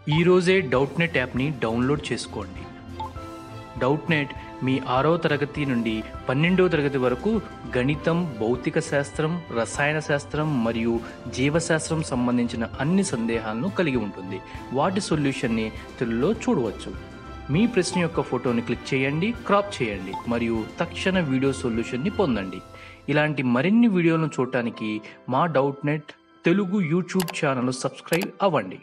ఈరోజే Doubtnut యాప్ని download చేసుకోండి డౌట్ నెట్ మీ ఆరో తరగతి నుండి పన్నెండవ తరగతి వరకు గణితం భౌతిక శాస్త్రం రసాయన శాస్త్రం మరియు జీవశాస్త్రం సంబంధించిన అన్ని సందేహాలను కలిగి ఉంటుంది వాటి సొల్యూషన్ని తెలుగులో చూడవచ్చు మీ ప్రశ్న యొక్క ఫోటోని క్లిక్ చేయండి క్రాప్ చేయండి మరియు తక్షణ వీడియో సొల్యూషన్ని పొందండి ఇలాంటి మరిన్ని వీడియోలను చూడటానికి మా Doubtnut Telugu YouTube channel subscribe అవ్వండి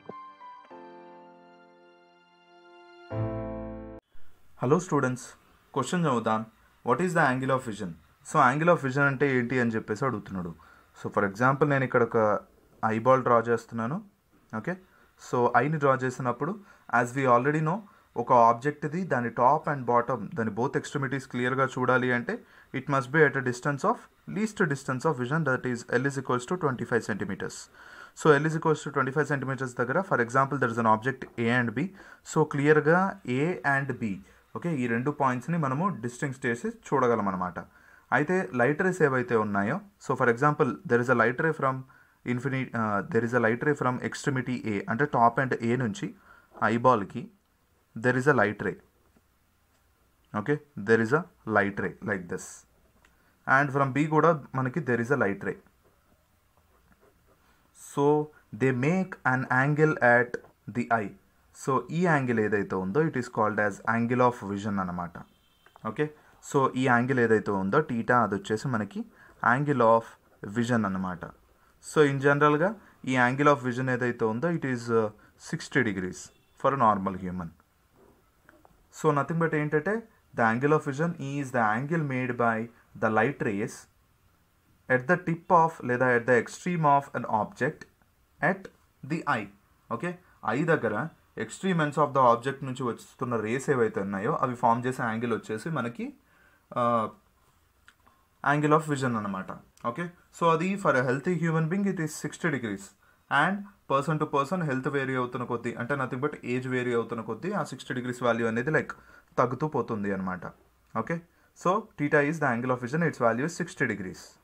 హలో స్టూడెంట్స్ క్వశ్చన్ చదువుదాం what is the angle of vision so angle of vision అంటే ఏంటి అని చెప్పేసి అడుగుతున్నాడు సో ఫర్ ఎగ్జాంపుల్ నేను ఇక్కడ ఒక ఐబాల్ డ్రా చేస్తున్నాను ఓకే సో ఐని డ్రా చేసినప్పుడు యాజ్ వీ ఆల్రెడీ నో ఒక ఆబ్జెక్ట్ది దాని టాప్ అండ్ బాటమ్ దాని బోత్ ఎక్స్ట్రిమిటీస్ క్లియర్గా చూడాలి అంటే it must be at a distance of least distance of vision that is L is equals to twenty five centimetres so L is equals to twenty five centimetres దగ్గర for example there is an object A and B so క్లియర్గా A and B okay ఈ రెండు పాయింట్స్ని మనము డిస్టింగ్స్ చేసి చూడగలం అనమాట అయితే లైట్ రేస్ ఏవైతే ఉన్నాయో so for example there is a light ray from infinity there is a light ray from extremity A అంటే టాప్ అండ్ ఏ నుంచి ఐబాల్కి there is a light ray okay there is a light ray like this and from B కూడా మనకి there is a light ray so they make an angle at the eye so ఈ angle ఏదైతే ఉందో it is called as angle of vision అనమాట okay so ఈ angle ఏదైతే ఉందో theta అది వచ్చేసి మనకి యాంగిల్ ఆఫ్ విజన్ అనమాట సో ఇన్ జనరల్గా ఈ యాంగిల్ ఆఫ్ విజన్ ఏదైతే ఉందో it is sixty degrees for normal human so nothing but ఏంటంటే the angle of vision is the angle made by the light rays at the tip of లేదా at the extreme of an object at the eye okay eye దగ్గర extreme ends of the object నుంచి వస్తున్న race ఏవైతే ఉన్నాయో అవి form చేసే angle వచ్చేసి మనకి యాంగిల్ ఆఫ్ విజన్ అనమాట ఓకే సో అది for healthy human being it is sixty degrees and person to person health vary అవుతున్న కొద్దీ అంటే నథింగ్ బట్ ఏజ్ వేరీ అవుతున్న కొద్దీ ఆ సిక్స్టీ డిగ్రీస్ వాల్యూ అనేది లైక్ తగ్గుతూ పోతుంది అనమాట okay so theta is the angle of vision its value is sixty degrees